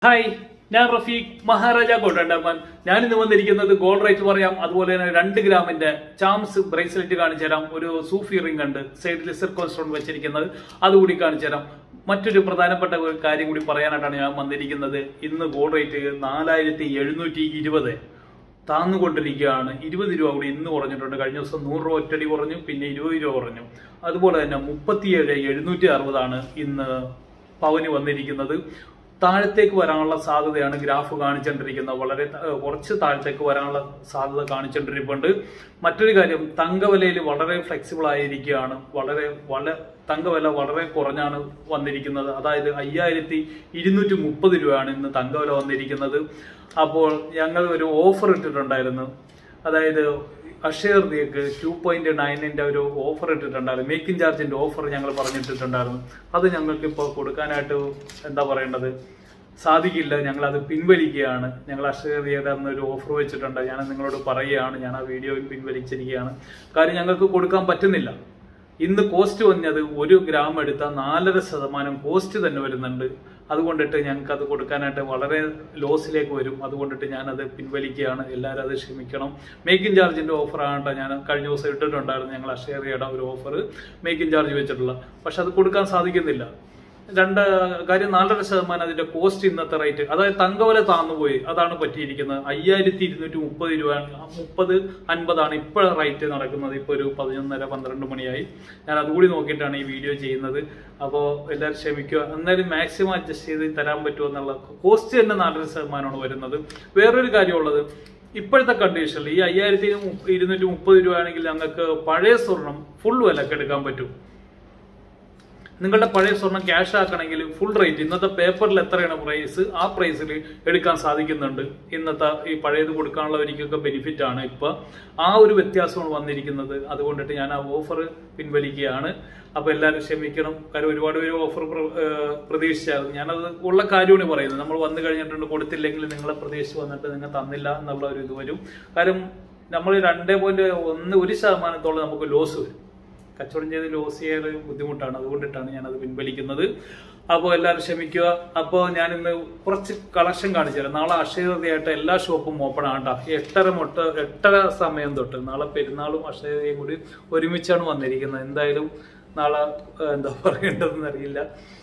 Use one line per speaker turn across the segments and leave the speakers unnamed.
hi ഞാൻ റഫീഖ് മഹാരാജ കോട്ടണ്ടർമാൻ ഞാൻ ഇന്ന് വന്നിരിക്കുന്നത് ഗോൾഡ് റേറ്റ് പറയാം അതുപോലെ തന്നെ രണ്ട് ഗ്രാമിന്റെ ചാംസ് ബ്രേസ്ലെറ്റ് കാണിച്ചു തരാം ഒരു സൂഫി റിംഗ് ഉണ്ട് സൈഡിൽ സിർക്കോൺ സ്റ്റോൺ വെച്ചിരിക്കുന്നത് അതുകൂടി കാണിച്ചു തരാം മറ്റൊരു പ്രധാനപ്പെട്ട ഒരു കാര്യം കൂടി പറയാനായിട്ടാണ് ഞാൻ വന്നിരിക്കുന്നത് ഇന്ന് ഗോൾഡ് റേറ്റ് നാലായിരത്തി എഴുന്നൂറ്റി ഇരുപത് താന്നുകൊണ്ടിരിക്കുകയാണ് ഇരുപത് രൂപ കൂടി ഇന്ന് കുറഞ്ഞിട്ടുണ്ട് കഴിഞ്ഞ ദിവസം നൂറ് രൂപ ഒറ്റടി കുറഞ്ഞു പിന്നെ ഇരുപത് രൂപ കുറഞ്ഞു അതുപോലെ തന്നെ മുപ്പത്തിയേഴ് എഴുന്നൂറ്റി അറുപതാണ് ഇന്ന് പവന് വന്നിരിക്കുന്നത് താഴത്തേക്ക് വരാനുള്ള സാധ്യതയാണ് ഗ്രാഫ് കാണിച്ചുകൊണ്ടിരിക്കുന്നത് വളരെ ത- ഏഹ് കുറച്ച് താഴത്തേക്ക് വരാനുള്ള സാധ്യത കാണിച്ചുകൊണ്ടിരിപ്പുണ്ട് മറ്റൊരു കാര്യം തങ്കവിലയിൽ വളരെ ഫ്ലെക്സിബിൾ ആയിരിക്കുകയാണ് വളരെ വളരെ തങ്കവില വളരെ കുറഞ്ഞാണ് വന്നിരിക്കുന്നത് അതായത് അയ്യായിരത്തി ഇരുന്നൂറ്റി മുപ്പത് രൂപയാണ് ഇന്ന് തങ്കവില വന്നിരിക്കുന്നത് അപ്പോൾ ഞങ്ങൾ ഒരു ഓഫർ ഇട്ടിട്ടുണ്ടായിരുന്നു അതായത് അക്ഷയർദിക്ക് ടു പോയിന്റ് നയനിന്റെ ഒരു ഓഫർ ഇട്ടിട്ടുണ്ടായിരുന്നു മേക്കിംഗ് ചാർജിന്റെ ഓഫർ ഞങ്ങൾ പറഞ്ഞിട്ടിട്ടുണ്ടായിരുന്നു അത് ഞങ്ങൾക്ക് ഇപ്പോൾ കൊടുക്കാനായിട്ട് എന്താ പറയേണ്ടത് സാധിക്കില്ല ഞങ്ങൾ അത് പിൻവലിക്കുകയാണ് ഞങ്ങൾ അക്ഷയർദിയുടെ അന്ന് ഒരു ഓഫർ വെച്ചിട്ടുണ്ട് ഞാൻ നിങ്ങളോട് പറയുകയാണ് ഞാൻ ആ വീഡിയോയിൽ പിൻവലിച്ചിരിക്കുകയാണ് കാര്യം ഞങ്ങൾക്ക് കൊടുക്കാൻ പറ്റുന്നില്ല ഇന്ന് കോസ്റ്റ് വന്നത് ഒരു ഗ്രാം എടുത്താൽ നാലര ശതമാനം കോസ്റ്റ് തന്നെ വരുന്നുണ്ട് അതുകൊണ്ടിട്ട് ഞങ്ങൾക്ക് അത് കൊടുക്കാനായിട്ട് വളരെ ലോസിലേക്ക് വരും അതുകൊണ്ടിട്ട് ഞാനത് പിൻവലിക്കുകയാണ് എല്ലാവരും അത് ക്ഷമിക്കണം മേക്കിംഗ് ചാർജിന്റെ ഓഫർ ആകട്ടെ ഞാൻ കഴിഞ്ഞ ദിവസം ഇട്ടിട്ടുണ്ടായിരുന്നു ഞങ്ങൾ അഷേറിയുടെ ഒരു ഓഫർ മേക്കിംഗ് ചാർജ് വെച്ചിട്ടുള്ള പക്ഷെ അത് കൊടുക്കാൻ സാധിക്കുന്നില്ല രണ്ട് കാര്യം നാലര ശതമാനം അതിന്റെ കോസ്റ്റ് ഇന്നത്തെ റേറ്റ് അതായത് തങ്കവില താന്നുപോയി അതാണ് പറ്റിയിരിക്കുന്നത് അയ്യായിരത്തി ഇരുന്നൂറ്റി മുപ്പത് രൂപ മുപ്പത് അൻപതാണ് ഇപ്പോൾ റേറ്റ് നടക്കുന്നത് ഇപ്പോൾ ഒരു പതിനൊന്നര പന്ത്രണ്ട് മണിയായി ഞാൻ അതുകൂടി നോക്കിയിട്ടാണ് ഈ വീഡിയോ ചെയ്യുന്നത് അപ്പോൾ എല്ലാവരും ക്ഷമിക്കുക എന്നാലും മാക്സിമം അഡ്ജസ്റ്റ് ചെയ്ത് തരാൻ പറ്റുമോ എന്നുള്ള കോസ്റ്റ് തന്നെ നാലര ശതമാനമാണ് വരുന്നത് വേറൊരു കാര്യമുള്ളത് ഇപ്പോഴത്തെ കണ്ടീഷനിൽ ഈ അയ്യായിരത്തി ഇരുന്നൂറ്റി മുപ്പത് രൂപ ആണെങ്കിൽ ഞങ്ങൾക്ക് പഴയ സ്വർണം ഫുൾ വിലക്ക് എടുക്കാൻ പറ്റും നിങ്ങളുടെ പഴയ സ്വർണം ക്യാഷ് ആക്കണമെങ്കിൽ ഫുൾ റേറ്റ് ഇന്നത്തെ പേപ്പറിൽ എത്രയാണ് പ്രൈസ് ആ പ്രൈസിൽ എടുക്കാൻ സാധിക്കുന്നുണ്ട് ഇന്നത്തെ ഈ പഴയത് കൊടുക്കാനുള്ളവർക്കൊക്കെ ബെനിഫിറ്റ് ആണ് ഇപ്പൊ ആ ഒരു വ്യത്യാസമാണ് വന്നിരിക്കുന്നത് അതുകൊണ്ടിട്ട് ഞാൻ ആ ഓഫർ പിൻവലിക്കുകയാണ് അപ്പൊ എല്ലാവരും ക്ഷമിക്കണം കാര്യം ഒരുപാട് പേര് ഓഫർ പ്രതീക്ഷിച്ചായിരുന്നു ഞാനത് ഉള്ള കാര്യമാണ് പറയുന്നത് നമ്മൾ വന്നു കഴിഞ്ഞിട്ടുണ്ട് കൊടുത്തില്ലെങ്കിൽ നിങ്ങളെ പ്രതീക്ഷിച്ച് വന്നിട്ട് നിങ്ങൾ തന്നില്ല എന്നുള്ള ഒരു ഇത് വരും കാര്യം നമ്മൾ രണ്ടേ പോയിന്റ് ഒന്ന് ഒരു ശതമാനത്തോളം നമുക്ക് ലോസ് വരും കച്ചവടം ചെയ്ത് ലോസ് ചെയ്യാൻ ബുദ്ധിമുട്ടാണ് അതുകൊണ്ടിട്ടാണ് ഞാനത് പിൻവലിക്കുന്നത് അപ്പോൾ എല്ലാവരും ക്ഷമിക്കുക അപ്പോൾ ഞാൻ ഇന്ന് കുറച്ച് കളക്ഷൻ കാണിച്ചു തരാം നാളെ അക്ഷയതയായിട്ട് എല്ലാ ഷോപ്പും ഓപ്പൺ ആണ്ടാ എട്ടര മുട്ട് എട്ടര സമയം തൊട്ട് നാളെ പെരുന്നാളും അക്ഷയതയും കൂടി ഒരുമിച്ചാണ് വന്നിരിക്കുന്നത് എന്തായാലും നാളെ ഏഹ്, എന്താ പറയേണ്ടതെന്ന് അറിയില്ല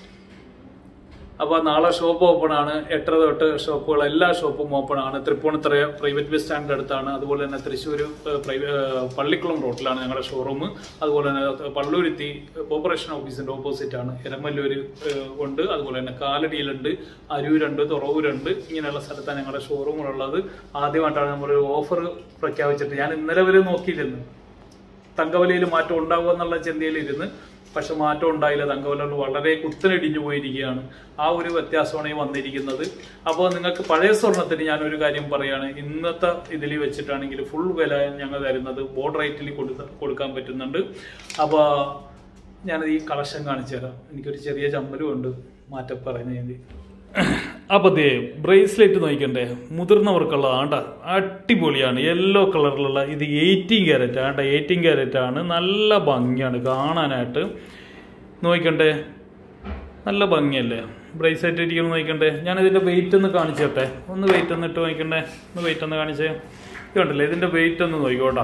അപ്പോൾ നാളെ ഷോപ്പ് ഓപ്പൺ ആണ് എട്ടര തൊട്ട് ഷോപ്പുകൾ എല്ലാ ഷോപ്പും ഓപ്പൺ ആണ് തൃപ്പൂണിത്തറ പ്രൈവറ്റ് ബസ് സ്റ്റാൻഡിന്റെ അടുത്താണ് അതുപോലെ തന്നെ തൃശ്ശൂർ പള്ളിക്കുളം റോഡിലാണ് ഞങ്ങളുടെ ഷോറൂം അതുപോലെ തന്നെ പള്ളൂരുത്തി കോർപ്പറേഷൻ ഓഫീസിന്റെ ഓപ്പോസിറ്റ് ആണ് എരമല്ലൂർ ഏഹ്, ഉണ്ട് അതുപോലെ തന്നെ കാലടിയിലുണ്ട് അരൂരുണ്ട് തുറവൂരുണ്ട് ഇങ്ങനെയുള്ള സ്ഥലത്താണ് ഞങ്ങളുടെ ഷോറൂമുകളുള്ളത് ആദ്യമായിട്ടാണ് നമ്മളൊരു ഓഫർ പ്രഖ്യാപിച്ചിട്ട് ഞാൻ ഇന്നലെ വരെ നോക്കിയിരുന്നു തങ്കവലയിൽ മാറ്റം ഉണ്ടാകുമോ എന്നുള്ള ചിന്തയിലിരുന്ന് പക്ഷെ മാറ്റം ഉണ്ടായില്ല തങ്കവല വളരെ കുത്തനിടിഞ്ഞു പോയിരിക്കുകയാണ് ആ ഒരു വ്യത്യാസമാണ് ഈ വന്നിരിക്കുന്നത് അപ്പോൾ നിങ്ങൾക്ക് പഴയ സ്വർണത്തിന് ഞാനൊരു കാര്യം പറയാണ് ഇന്നത്തെ ഇതിൽ വെച്ചിട്ടാണെങ്കിൽ ഫുൾ വില ഞങ്ങൾ തരുന്നത് ബോർഡ് റേറ്റിൽ കൊടുക്ക കൊടുക്കാൻ പറ്റുന്നുണ്ട് അപ്പോൾ ഞാനത് ഈ കളക്ഷൻ കാണിച്ചു തരാം എനിക്കൊരു ചെറിയ ചമ്മലും ഉണ്ട് മാറ്റം പറയുന്നതിന് അപ്പോൾ ദേ ബ്രേസ്ലെറ്റ് നോക്കണ്ടേ മുതിർന്നവർക്കുള്ള ആണ്ട അടിപൊളിയാണ് യെല്ലോ കളറിലുള്ള ഇത് എയ്റ്റീൻ ക്യാരറ്റ് ആണ്ട എയ്റ്റീൻ ക്യാരറ്റ് ആണ് നല്ല ഭംഗിയാണ് കാണാനായിട്ട് നോക്കണ്ടേ നല്ല ഭംഗിയല്ലേ ബ്രേസ്ലെറ്റ് ഇരിക്കുന്നത് നോക്കണ്ടേ ഞാൻ ഇതിന്റെ വെയിറ്റ് ഒന്ന് കാണിച്ചു തരട്ടെ ഒന്ന് വെയിറ്റ് ഒന്ന് ഇട്ട് നോക്കണ്ടേ ഒന്ന് വെയിറ്റ് ഒന്ന് കാണിച്ചേ ഇത് കണ്ടില്ലേ ഇതിന്റെ വെയിറ്റ് ഒന്ന് നോക്കിക്കോട്ടാ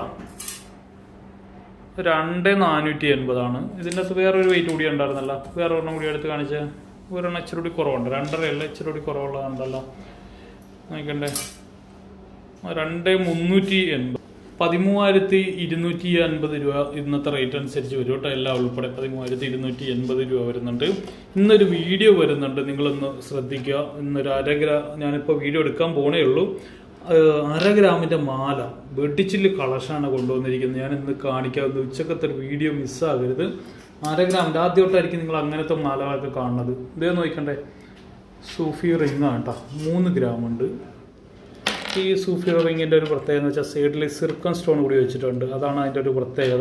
രണ്ട് നാനൂറ്റി എൺപതാണ് ഇതിൻ്റെ അകത്ത് വേറൊരു വെയിറ്റ് കൂടി ഉണ്ടായിരുന്നല്ല വേറെ ഒരെണ്ണം കൂടി എടുത്ത് കാണിച്ചേ ഒരെണ്ണം ഇച്ചിരി കൂടി കുറവുണ്ട് രണ്ടരയല്ല ഇച്ചിരി കൂടി കുറവുള്ളതുണ്ടല്ലോ നോക്കണ്ടേ ആ, രണ്ട് മുന്നൂറ്റി എൺപത് പതിമൂവായിരത്തി ഇരുന്നൂറ്റി അൻപത് രൂപ ഇന്നത്തെ റേറ്റ് അനുസരിച്ച് വരും കേട്ടോ എല്ലാം ഉൾപ്പെടെ പതിമൂവായിരത്തി ഇരുന്നൂറ്റി എൺപത് രൂപ വരുന്നുണ്ട് ഇന്നൊരു വീഡിയോ വരുന്നുണ്ട് നിങ്ങളൊന്ന് ശ്രദ്ധിക്കുക ഇന്നൊരു അര ഗ്രാ ഞാനിപ്പോൾ വീഡിയോ എടുക്കാൻ പോണേ ഉള്ളൂ ഏഹ് അര ഗ്രാമിന്റെ മാല വെട്ടിച്ചില്ല് കളക്ഷനാണ് കൊണ്ടുവന്നിരിക്കുന്നത് ഞാൻ ഇന്ന് കാണിക്കാവുന്ന ഉച്ചക്കത്തെ ഒരു വീഡിയോ മിസ്സാകരുത് അര ഗ്രാമിന്റെ ആദ്യമായിട്ടായിരിക്കും നിങ്ങൾ അങ്ങനത്തെ മാലകളൊക്കെ കാണുന്നത് ഇതേ നോക്കണ്ടേ സൂഫി റിംഗ് ആണ് കേട്ടോ മൂന്ന് ഗ്രാം ഉണ്ട് ഈ സൂഫി റിങ്ങിന്റെ ഒരു പ്രത്യേകത എന്ന് വെച്ചാൽ സൈഡിൽ സിർക്കൺ സ്റ്റോൺ കൂടി വെച്ചിട്ടുണ്ട് അതാണ് അതിന്റെ ഒരു പ്രത്യേകത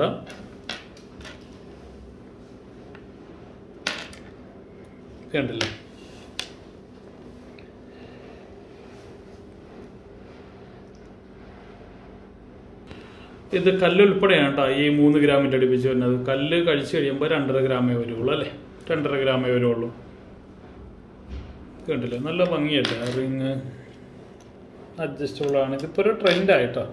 കണ്ടില്ലേ ഇത് കല്ല് ഉൾപ്പെടെയാണ് കേട്ടോ ഈ മൂന്ന് ഗ്രാമിൻ്റെ അടുപ്പിച്ച് വരുന്നത് കല്ല് കഴിച്ച് കഴിയുമ്പോൾ രണ്ടര ഗ്രാമേ വരുള്ളൂ അല്ലേ രണ്ടര ഗ്രാമേ വരുള്ളൂ കണ്ടില്ലേ നല്ല ഭംഗിയല്ലേ റിങ് അഡ്ജസ്റ്റബിൾ ആണ് ഇതിപ്പോൾ ഒരു ട്രെൻഡായിട്ടോ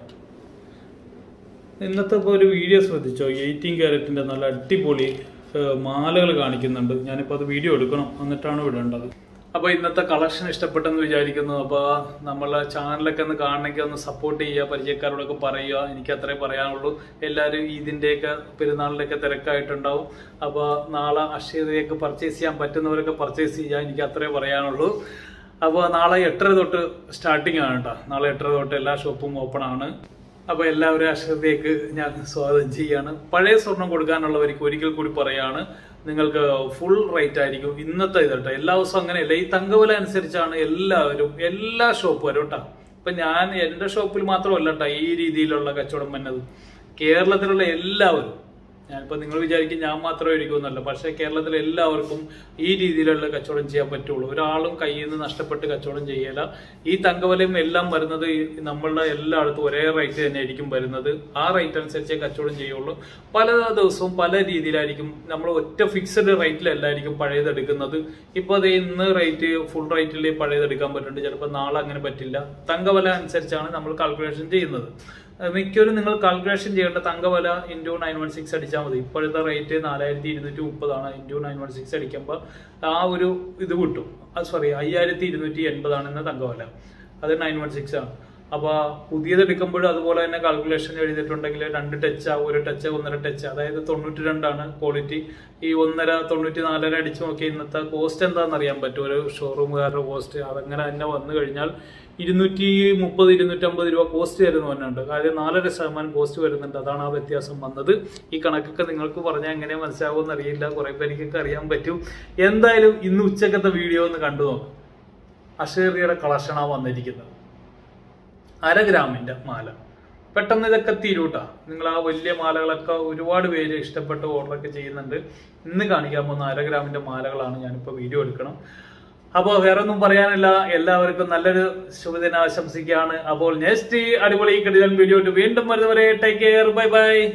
ഇന്നത്തെ ഇപ്പോൾ ഒരു വീഡിയോ ശ്രദ്ധിച്ചോ എയ്റ്റീൻ ക്യാരറ്റിൻ്റെ നല്ല അടിപൊളി മാലകൾ കാണിക്കുന്നുണ്ട് ഞാനിപ്പോൾ അത് വീഡിയോ എടുക്കണം എന്നിട്ടാണ് വിടേണ്ടത് അപ്പോൾ ഇന്നത്തെ കളക്ഷൻ ഇഷ്ടപ്പെട്ടെന്ന് വിചാരിക്കുന്നു അപ്പോൾ നമ്മളെ ചാനലൊക്കെ ഒന്ന് കാണണമെങ്കിൽ ഒന്ന് സപ്പോർട്ട് ചെയ്യുക പരിചയക്കാരോടൊക്കെ പറയുക എനിക്ക് അത്രേ പറയാനുള്ളൂ എല്ലാവരും ഇതിൻ്റെയൊക്കെ പെരുന്നാളിൻ്റെയൊക്കെ തിരക്കായിട്ടുണ്ടാവും അപ്പോൾ നാളെ അക്ഷയതയൊക്കെ പർച്ചേസ് ചെയ്യാൻ പറ്റുന്നവരൊക്കെ പർച്ചേസ് ചെയ്യുക എനിക്ക് അത്രേ പറയാനുള്ളൂ അപ്പോൾ നാളെ എട്ടര തൊട്ട് സ്റ്റാർട്ടിംഗ് ആണ് കേട്ടോ നാളെ എട്ടര തൊട്ട് എല്ലാ ഷോപ്പും ഓപ്പൺ ആണ് അപ്പോൾ എല്ലാവരും അക്ഷരത്തേക്ക് ഞാൻ സ്വാഗതം ചെയ്യാണ് പഴയ സ്വർണം കൊടുക്കാനുള്ളവർക്ക് ഒരിക്കൽ കൂടി പറയാണ് നിങ്ങൾക്ക് ഫുൾ റേറ്റ് ആയിരിക്കും ഇന്നത്തെ ഇത് കേട്ടോ എല്ലാ ദിവസവും അങ്ങനെയല്ല ഈ തങ്കവില അനുസരിച്ചാണ് എല്ലാവരും എല്ലാ ഷോപ്പും കേട്ടോ ഇപ്പൊ ഞാൻ എന്റെ ഷോപ്പിൽ മാത്രമല്ല കേട്ടോ ഈ രീതിയിലുള്ള കച്ചവടം വന്നത് കേരളത്തിലുള്ള എല്ലാവരും ഞാനിപ്പോൾ നിങ്ങൾ വിചാരിക്കും ഞാൻ മാത്രമേ ഇരിക്കുമെന്നല്ല പക്ഷേ കേരളത്തിലെ എല്ലാവർക്കും ഈ രീതിയിലുള്ള കച്ചവടം ചെയ്യാൻ പറ്റുള്ളൂ ഒരാളും കയ്യിൽ നിന്ന് നഷ്ടപ്പെട്ട് കച്ചവടം ചെയ്യല ഈ തങ്കവലയും എല്ലാം വരുന്നത് ഈ നമ്മളുടെ എല്ലായിടത്തും ഒരേ റേറ്റ് തന്നെ ആയിരിക്കും വരുന്നത് ആ റേറ്റ് അനുസരിച്ചേ കച്ചവടം ചെയ്യുള്ളൂ പല ദിവസവും പല രീതിയിലായിരിക്കും നമ്മൾ ഒറ്റ ഫിക്സഡ് റേറ്റിലല്ലായിരിക്കും പഴയത് എടുക്കുന്നത് ഇപ്പോൾ അത് ഇന്ന് റേറ്റ് ഫുൾ റേറ്റിൽ പഴയത് എടുക്കാൻ പറ്റുന്നുണ്ട് ചിലപ്പോൾ നാളെ അങ്ങനെ പറ്റില്ല തങ്കവല അനുസരിച്ചാണ് നമ്മൾ കാൽക്കുലേഷൻ ചെയ്യുന്നത് മിക്കവരും നിങ്ങൾ കാൽക്കുലേഷൻ ചെയ്യേണ്ട തങ്കവല ഇൻറ്റു നയൻ വൺ സിക്സ് അടിച്ചാൽ മതി ഇപ്പോഴത്തെ റേറ്റ് നാലായിരത്തി ഇരുന്നൂറ്റി മുപ്പതാണ് ഇൻറ്റു നയൻ വൺ സിക്സ് അടിക്കുമ്പോൾ ആ ഒരു ഇത് കിട്ടും അത് സോറി അയ്യായിരത്തി ഇരുന്നൂറ്റി എൺപതാണ് ഇന്ന് തങ്കവല അത് നയൻ വൺ സിക്സ് ആണ് അപ്പോൾ പുതിയത് എടുക്കുമ്പോഴും അതുപോലെ തന്നെ കാൽക്കുലേഷൻ എഴുതിയിട്ടുണ്ടെങ്കിൽ രണ്ട് ടച്ച് ഒരു ടച്ച് ഒന്നര ടച്ച് അതായത് തൊണ്ണൂറ്റി രണ്ടാണ് ക്വാളിറ്റി ഈ ഒന്നര തൊണ്ണൂറ്റി നാലര അടിച്ചു നോക്കി ഇന്നത്തെ കോസ്റ്റ് എന്താണെന്ന് അറിയാൻ പറ്റും ഒരു ഷോറൂമുകാരുടെ കോസ്റ്റ് അതങ്ങനെ തന്നെ വന്നു കഴിഞ്ഞാൽ ഇരുന്നൂറ്റി മുപ്പത് ഇരുന്നൂറ്റമ്പത് രൂപ കോസ്റ്റ് വരുന്ന തന്നെയുണ്ട് കാര്യം നാലര ശതമാനം കോസ്റ്റ് വരുന്നുണ്ട് അതാണ് ആ വ്യത്യാസം വന്നത് ഈ കണക്കൊക്കെ നിങ്ങൾക്ക് പറഞ്ഞാൽ എങ്ങനെ മനസ്സിലാവുമെന്ന് അറിയില്ല കുറെ പേർക്കൊക്കെ അറിയാൻ പറ്റും എന്തായാലും ഇന്ന് ഉച്ചക്കത്തെ വീഡിയോ ഒന്ന് കണ്ടു നോക്കും അഷേറിയുടെ കളക്ഷനാണ് വന്നിരിക്കുന്നത് അര ഗ്രാമിന്റെ മാല പെട്ടെന്ന് ഇതൊക്കെ തീരൂട്ടാ നിങ്ങൾ ആ വലിയ മാലകളൊക്കെ ഒരുപാട് പേര് ഇഷ്ടപ്പെട്ട് ഓർഡറൊക്കെ ചെയ്യുന്നുണ്ട് ഇന്ന് കാണിക്കാൻ പോകുന്ന അര ഗ്രാമിന്റെ മാലകളാണ് ഞാനിപ്പോൾ വീഡിയോ എടുക്കണം അപ്പോൾ വേറെ ഒന്നും പറയാനില്ല എല്ലാവർക്കും നല്ലൊരു ശുഭദിനം ആശംസിക്കുകയാണ് അപ്പോൾ നെക്സ്റ്റ് അടിപൊളി കിടിലൻ വീഡിയോ വീണ്ടും വരുന്നവരെ ടേക്ക് കെയർ ബൈ ബൈ